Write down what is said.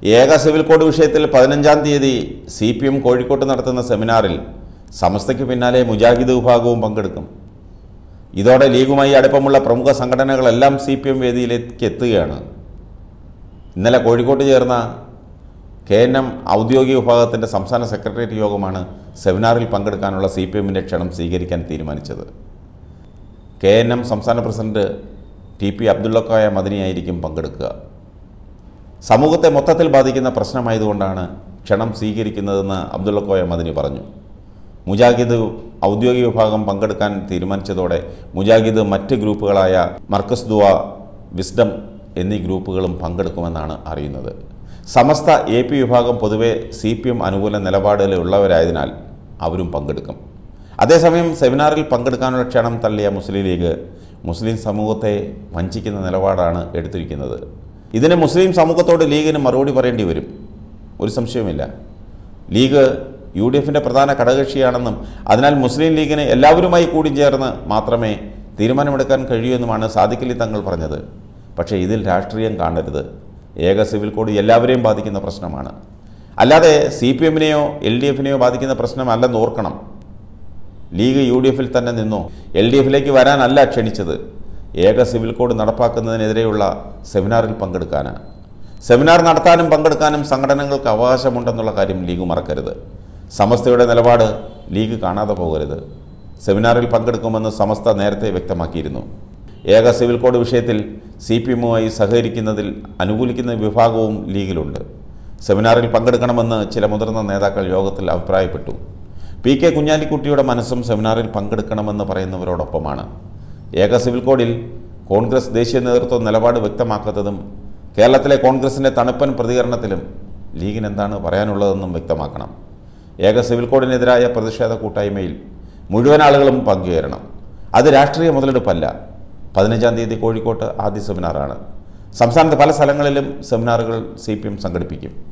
ഏക civil code വിഷയത്തിൽ പതിനഞ്ചാം തീയതി സി പി എം കോഴിക്കോട്ട് നടത്തുന്ന സെമിനാറിൽ സമസ്തയ്ക്ക് പിന്നാലെ മുജാഹിദ് വിഭാഗവും പങ്കെടുക്കും ഇതോടെ ലീഗുമായി അടുപ്പമുള്ള പ്രമുഖ സംഘടനകളെല്ലാം സി പി എം വേദിയിലേക്ക് എത്തുകയാണ് ഇന്നലെ കോഴിക്കോട്ട് ചേർന്ന കെ എൻ എം ഔദ്യോഗിക വിഭാഗത്തിൻ്റെ സംസ്ഥാന സെക്രട്ടേറിയറ്റ് യോഗമാണ് സെമിനാറിൽ പങ്കെടുക്കാനുള്ള സി പി എമ്മിൻ്റെ ക്ഷണം സ്വീകരിക്കാൻ തീരുമാനിച്ചത് കെ എൻ എം സംസ്ഥാന പ്രസിഡന്റ് ടി പി അബ്ദുള്ളക്കോയ മദനിയായിരിക്കും പങ്കെടുക്കുക സമൂഹത്തെ മൊത്തത്തിൽ ബാധിക്കുന്ന പ്രശ്നമായതുകൊണ്ടാണ് ക്ഷണം സ്വീകരിക്കുന്നതെന്ന് അബ്ദുള്ളക്കോയ മദനി പറഞ്ഞു മുജാഹിദ് ഔദ്യോഗിക വിഭാഗം പങ്കെടുക്കാൻ തീരുമാനിച്ചതോടെ മുജാഹിദ് മറ്റ് ഗ്രൂപ്പുകളായ മർക്കസ് ദുവ വിസ്ഡം എന്നീ ഗ്രൂപ്പുകളും പങ്കെടുക്കുമെന്നാണ് അറിയുന്നത് സമസ്ത എ പി വിഭാഗം പൊതുവെ സി പി എം അനുകൂല നിലപാടിലുള്ളവരായതിനാൽ അവരും പങ്കെടുക്കും അതേസമയം സെമിനാറിൽ പങ്കെടുക്കാനുള്ള ക്ഷണം തള്ളിയ മുസ്ലിം ലീഗ് മുസ്ലിം സമൂഹത്തെ വഞ്ചിക്കുന്ന നിലപാടാണ് എടുത്തിരിക്കുന്നത് ഇതിന് മുസ്ലിം സമൂഹത്തോട് ലീഗിന് മറുപടി പറയേണ്ടി വരും ഒരു സംശയവുമില്ല ലീഗ് യു ഡി എഫിൻ്റെ പ്രധാന ഘടകകക്ഷിയാണെന്നും അതിനാൽ മുസ്ലിം ലീഗിന് എല്ലാവരുമായി കൂടി ചേർന്ന് മാത്രമേ തീരുമാനമെടുക്കാൻ കഴിയൂ എന്നുമാണ് സാദിഖലി തങ്ങൾ പറഞ്ഞത് പക്ഷേ ഇതിൽ രാഷ്ട്രീയം കാണരുത് ഏക സിവിൽ കോഡ് എല്ലാവരെയും ബാധിക്കുന്ന പ്രശ്നമാണ് അല്ലാതെ സി പി എമ്മിനെയോ എൽ ഡി എഫിനെയോ ബാധിക്കുന്ന പ്രശ്നമല്ലെന്ന് ഓർക്കണം ലീഗ് യു ഡി എഫിൽ തന്നെ നിന്നു എൽ ഡി എഫിലേക്ക് വരാനല്ല ക്ഷണിച്ചത് ഏക സിവിൽ കോഡ് നടപ്പാക്കുന്നതിനെതിരെയുള്ള സെമിനാറിൽ പങ്കെടുക്കാനാണ് സെമിനാർ നടത്താനും പങ്കെടുക്കാനും സംഘടനകൾക്ക് അവകാശമുണ്ടെന്നുള്ള കാര്യം ലീഗ് മറക്കരുത് സമസ്തയുടെ നിലപാട് ലീഗ് കാണാതെ പോകരുത് സെമിനാറിൽ പങ്കെടുക്കുമെന്ന് സമസ്ത നേരത്തെ വ്യക്തമാക്കിയിരുന്നു ഏക സിവിൽ കോഡ് വിഷയത്തിൽ സി പി എമ്മുമായി സഹകരിക്കുന്നതിൽ അനുകൂലിക്കുന്ന വിഭാഗവും ലീഗിലുണ്ട് സെമിനാറിൽ പങ്കെടുക്കണമെന്ന് ചില മുതിർന്ന നേതാക്കൾ യോഗത്തിൽ അഭിപ്രായപ്പെട്ടു പി കെ കുഞ്ഞാലിക്കുട്ടിയുടെ മനസ്സും സെമിനാറിൽ പങ്കെടുക്കണമെന്ന് പറയുന്നവരോടൊപ്പമാണ് ഏക സിവിൽ കോഡിൽ കോൺഗ്രസ് ദേശീയ നേതൃത്വം നിലപാട് വ്യക്തമാക്കാത്തതും കേരളത്തിലെ കോൺഗ്രസിൻ്റെ തണുപ്പൻ പ്രതികരണത്തിലും ലീഗിന് എന്താണ് പറയാനുള്ളതെന്നും വ്യക്തമാക്കണം ഏക സിവിൽ കോഡിനെതിരായ പ്രതിഷേധ കൂട്ടായ്മയിൽ മുഴുവൻ ആളുകളും പങ്കുചേരണം അത് രാഷ്ട്രീയ മുതലെടുപ്പല്ല പതിനഞ്ചാം തീയതി കോഴിക്കോട്ട് ആദ്യ സെമിനാറാണ് സംസ്ഥാനത്ത് പല സ്ഥലങ്ങളിലും സെമിനാറുകൾ സി സംഘടിപ്പിക്കും